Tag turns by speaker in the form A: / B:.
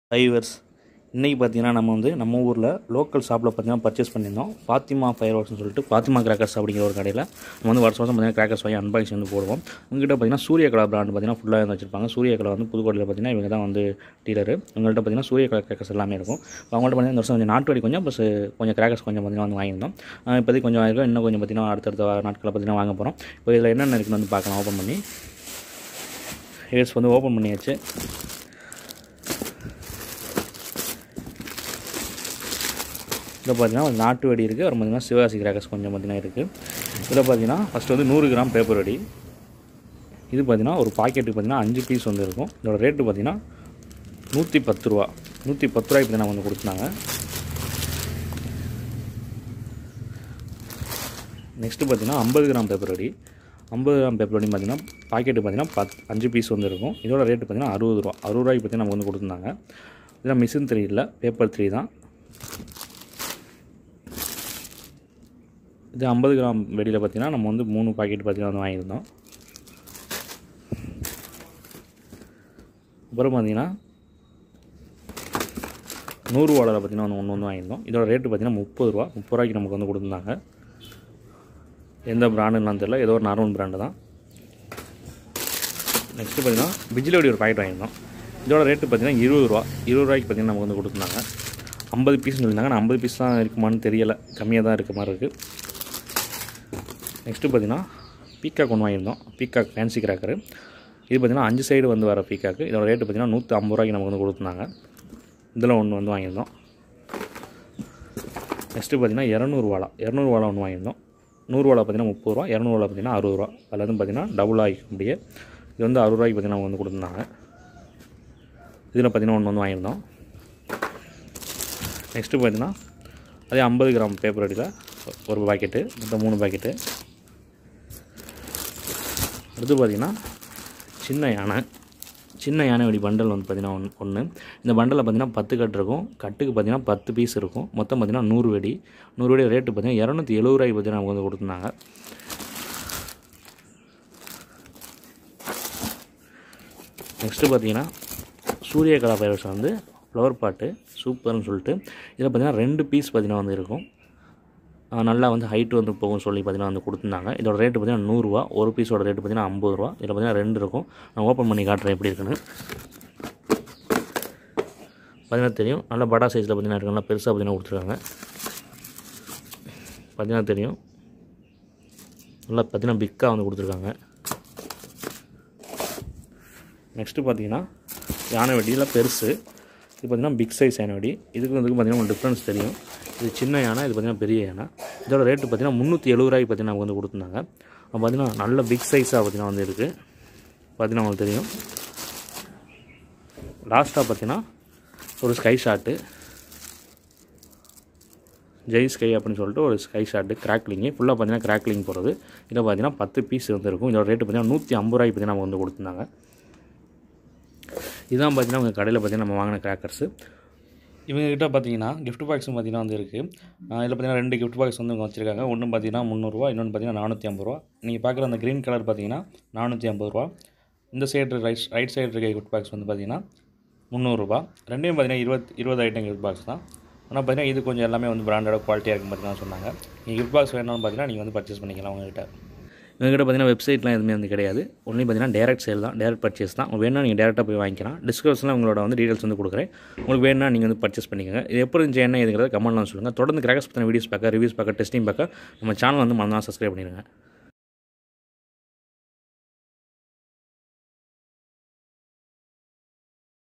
A: ஐவர்ஸ் இன்றைக்கி பார்த்தீங்கன்னா நம்ம வந்து நம்ம ஊரில் லோக்கல் ஷாப்பில் பார்த்தீங்கன்னா பர்ச்சேஸ் பண்ணியிருந்தோம் ஃபாத்திமா ஃபயர் ஒர்க்ஸ்னு சொல்லிட்டு ஃபாத்திமா கிராக்கர்ஸ் அப்படிங்கிற ஒரு கடையில் நம்ம வந்து வருஷம் வருஷம் பார்த்தீங்கன்னா கிராக்கர்ஸ் வாங்கி அன்பாக்சிங் வந்து போடுவோம் உங்கள்கிட்ட பார்த்தீங்கன்னா சூரிய கலா பிராண்ட் பார்த்தீங்கன்னா ஃபுல்லாக வந்து வச்சிருப்பாங்க சூரிய கலா வந்து புதுக்கோட்டையில் பார்த்தீங்கன்னா இவங்க தான் வந்து டீலர் உங்கள்கிட்ட பார்த்தீங்கன்னா சூரிய கலா கிராக்கர்ஸ் எல்லாமே இருக்கும் இப்போ அவங்கள்ட்ட பார்த்தீங்கன்னா இந்த வருஷம் கொஞ்சம் நாட்டு வடி கொஞ்சம் ப்ளஸ் கொஞ்சம் கிராக்கர்ஸ் கொஞ்சம் பார்த்தீங்கன்னா வந்து வாங்கியிருந்தோம் ஆஹ் இப்போதைக்கு கொஞ்சம் ஆயிருக்கும் இன்னும் கொஞ்சம் பார்த்தீங்கன்னா அடுத்தடுத்த நாட்களில் பார்த்தீங்கன்னா வாங்க போகிறோம் இப்போ இதில் என்னென்ன இருக்குன்னு வந்து பார்க்கலாம் ஓப்பன் பண்ணி ஹேர்ஸ் வந்து ஓப்பன் பண்ணியாச்சு இதில் பார்த்தீங்கன்னா ஒரு நாட்டு வெடி இருக்குது அப்புறம் பார்த்தீங்கன்னா சிவகாசி கிராக்கர்ஸ் கொஞ்சம் பார்த்தீங்கன்னா இருக்குது இதில் பார்த்தீங்கன்னா ஃபஸ்ட்டு வந்து நூறு கிராம் பேப்பர் வெடி இது பார்த்தீங்கன்னா ஒரு பாக்கெட்டுக்கு பார்த்தீங்கன்னா அஞ்சு பீஸ் வந்து இருக்கும் இதோட ரேட்டு பார்த்தீங்கன்னா நூற்றி பத்து ரூபா நூற்றி பத்து ரூபாய்க்கு பார்த்தீங்கன்னா வந்து கொடுத்தாங்க நெக்ஸ்ட்டு பார்த்தீங்கன்னா ஐம்பது கிராம் பேப்பர் வெடி ஐம்பது கிராம் பேப்பர் வெடி பார்த்தீங்கன்னா பாக்கெட்டு பார்த்தீங்கன்னா பத் அஞ்சு பீஸ் வந்து இருக்கும் இதோட ரேட்டு பார்த்தீங்கன்னா அறுபது ரூபா அறுபது ரூபாய்க்கு பார்த்தீங்கன்னா நமக்கு வந்து கொடுத்துருந்தாங்க இதெல்லாம் மிஷின் த்ரீ இல்லை பேப்பர் த்ரீ தான் இது ஐம்பது கிராம் வெடியில் பார்த்தீங்கன்னா நம்ம வந்து மூணு பாக்கெட் பார்த்தீங்கன்னா வந்து வாங்கியிருந்தோம் அப்புறம் பார்த்தீங்கன்னா நூறு வாடகை பார்த்தீங்கன்னா ஒன்று ஒன்று வந்து வாங்கியிருந்தோம் இதோட ரேட்டு பார்த்தீங்கன்னா முப்பது ரூபா முப்பது ரூபாய்க்கு நமக்கு வந்து கொடுத்துருந்தாங்க எந்த பிராண்டுலாம் தெரியல ஏதோ ஒரு நார்மல் பிராண்டு தான் நெக்ஸ்ட்டு பார்த்தீங்கன்னா பிஜிலோடி ஒரு பாக்கெட் வாங்கியிருந்தோம் இதோட ரேட்டு பார்த்தீங்கன்னா இருபது ரூபா இருபது ரூபாய்க்கு பார்த்தீங்கன்னா நமக்கு வந்து கொடுத்துருந்தாங்க ஐம்பது பீஸ்னு சொல்லியிருந்தாங்க ஆனால் ஐம்பது பீஸ் தான் இருக்குமான்னு தெரியலை கம்மியாக தான் இருக்க மாதிரி இருக்குது நெக்ஸ்ட்டு பார்த்தீங்கன்னா பீக்காக் ஒன்று வாங்கியிருந்தோம் பீக்காக் ஃபேன்சி கிராக்கரு இது பார்த்தீங்கன்னா அஞ்சு சைடு வந்து வர பீக்காக்கு இதோட ரேட்டு பார்த்தீங்கன்னா நூற்றி ஐம்பது ரூபாய்க்கு நமக்கு வந்து கொடுத்துருந்தாங்க இதில் ஒன்று வந்து வாங்கியிருந்தோம் நெக்ஸ்ட்டு பார்த்தீங்கன்னா இரநூறு வாழை இரநூறு வாழை ஒன்று வாங்கியிருந்தோம் நூறு வாழை பார்த்தீங்கன்னா முப்பது ரூபா இரநூறு வாழை பார்த்தீங்கன்னா அறுபது ரூபா அதில் வந்து பார்த்தீங்கன்னா டபுள் ஆகிக்கும் அப்படியே இது வந்து அறுபது ரூபாய்க்கு பார்த்தீங்கன்னா அவங்க வந்து கொடுத்துருந்தாங்க இதில் பார்த்தீங்கன்னா ஒன்று வந்து வாங்கியிருந்தோம் நெக்ஸ்ட்டு பார்த்தீங்கன்னா அதே ஐம்பது கிராம் பேப்பர் அடியில் ஒரு பாக்கெட்டு மொத்தம் மூணு பாக்கெட்டு அடுத்து பார்த்திங்கன்னா சின்ன யானை சின்ன யானை வெடி பண்டல் வந்து பார்த்திங்கன்னா ஒன்று ஒன்று இந்த பண்டலில் பார்த்திங்கன்னா பத்து கட்டு இருக்கும் கட்டுக்கு பார்த்திங்கன்னா பத்து பீஸ் இருக்கும் மொத்தம் பார்த்திங்கன்னா நூறு வெடி நூறு வெடி ரேட்டு பார்த்திங்கன்னா இரநூத்தி எழுபது ரூபாய்க்கு பார்த்திங்கன்னா நமக்கு வந்து கொடுத்துருந்தாங்க நெக்ஸ்ட்டு பார்த்திங்கன்னா சூரிய கலா பயிரஸ் வந்து ஃப்ளவர் பாட்டு சூப்பர்னு சொல்லிட்டு இதில் பார்த்திங்கன்னா ரெண்டு பீஸ் பார்த்திங்கன்னா வந்து இருக்கும் நல்லா வந்து ஹைட் வந்து போகும் சொல்லி பார்த்தீங்கன்னா வந்து கொடுத்துருந்தாங்க இதோட ரேட்டு பார்த்தீங்கன்னா நூறுரூவா ஒரு பீஸோட ரேட்டு பார்த்தீங்கன்னா ஐம்பது ரூபா இதில் பார்த்தீங்கன்னா ரெண்டு இருக்கும் நான் ஓப்பன் பண்ணி காட்டுறேன் எப்படி இருக்குன்னு பார்த்தீங்கன்னா தெரியும் நல்லா படா சைஸில் பார்த்தீங்கன்னா இருக்கு நல்லா பெருசாக பார்த்தீங்கன்னா கொடுத்துருக்காங்க பார்த்தீங்கன்னா தெரியும் நல்லா பார்த்தீங்கன்னா பிக்காக வந்து கொடுத்துருக்காங்க நெக்ஸ்ட்டு பார்த்தீங்கன்னா யானை வெடியில் பெருசு இது பார்த்தீங்கன்னா பிக் சைஸ் யானை வெடி இதுக்கு வந்து பார்த்தீங்கன்னா ஒரு டிஃப்ரென்ஸ் தெரியும் இது சின்ன யானை இது பார்த்தீங்கன்னா பெரிய யானை இதோட ரேட்டு பார்த்தீங்கன்னா முந்நூற்றி எழுபது ரூபாய்க்கு பார்த்தீங்கன்னா நமக்கு வந்து கொடுத்துருந்தாங்க அப்போ பார்த்தீங்கன்னா நல்ல பிக் சைஸாக பார்த்தீங்கன்னா வந்து இருக்குது பார்த்தீங்கன்னா உங்களுக்கு தெரியும் லாஸ்ட்டாக பார்த்தீங்கன்னா ஒரு ஸ்கை ஷாட்டு ஜெய் ஸ்கை அப்படின்னு சொல்லிட்டு ஒரு ஸ்கை ஷாட்டு கிராக்லிங்கு ஃபுல்லாக பார்த்தீங்கன்னா கிராக்லிங் போகிறது இதில் பார்த்தீங்கன்னா பத்து பீஸ் வந்து இருக்கும் இதோட ரேட்டு பார்த்தீங்கன்னா நூற்றி ஐம்பது ரூபாய்க்கு பார்த்தீங்கன்னா நமக்கு வந்து கொடுத்துருந்தாங்க இதுதான் பார்த்தீங்கன்னா உங்கள் கடையில் பார்த்தீங்கன்னா நம்ம வாங்கின கிராக்கர்ஸு இவங்ககிட்ட பார்த்தீங்கன்னா கிஃப்ட் பாக்ஸும் பார்த்தீங்கன்னா வந்து இருக்குது இதில் பார்த்தீங்கன்னா ரெண்டு கிஃப்ட் பாக்ஸ் வந்து இவங்க வச்சுருக்காங்க ஒன்று பார்த்தீங்கன்னா முந்நூறுரூவா இன்னொன்று பார்த்தீங்கன்னா நானூற்றி ஐம்பது ரூபா நீங்கள் பார்க்குற அந்த க்ரீன் கலர் பார்த்தீங்கன்னா நானூற்றி ஐம்பது ரூபா இந்த சைடு ரைட் ரைட் சைடு இருக்க கிஃப்ட் பாக்ஸ் வந்து பார்த்தீங்கன்னா முந்நூறுரூபா ரெண்டையும் பார்த்தீங்கன்னா இருபத் இருபது ஐட்டம் கிஃப்ட் பாக்ஸ் தான் ஆனால் பார்த்தீங்கன்னா இது கொஞ்சம் எல்லாமே வந்து பிராண்டோட குவாலிட்டியாக இருக்கும் பார்த்தீங்கன்னா சொன்னாங்க நீங்கள் கிஃப்ட் பாக்ஸ் வேணும்னு பார்த்தீங்கன்னா நீங்கள் வந்து பர்ச்சேஸ் பண்ணிக்கலாம் உங்கள்கிட்ட இவங்ககிட்ட பார்த்தீங்கன்னா வெப்சைட்லாம் எதுவுமே வந்து கிடையாது ஒன்லி பார்த்தீங்கன்னா டேரக்ட் சேல் தான் டேரக்ட் பர்ச்சேஸ் தான் உங்களுக்கு வேணா நீங்கள் டேரெக்டாக போய் வாங்கிக்கலாம் டிஸ்கிரிப்ஷனில் உங்களோட வந்து டீட்டெயில்ஸ் வந்து கொடுக்குறேன் உங்களுக்கு வேணா நீங்கள் வந்து பர்ச்சேஸ் பண்ணிக்கோங்க இது எப்படி இருந்துச்சு என்ன இதுங்கிறத கமெண்ட்லாம் சொல்லுங்கள் தொடர்ந்து கிராக்கர்ஸ் பற்றின வீடியோஸ் பார்க்க ரிவ்யூஸ் பார்க்க டெஸ்டிங் பார்க்க நம்ம சேனல் வந்து மறந்தால் சப்ஸ்கிரைப் பண்ணிடுங்க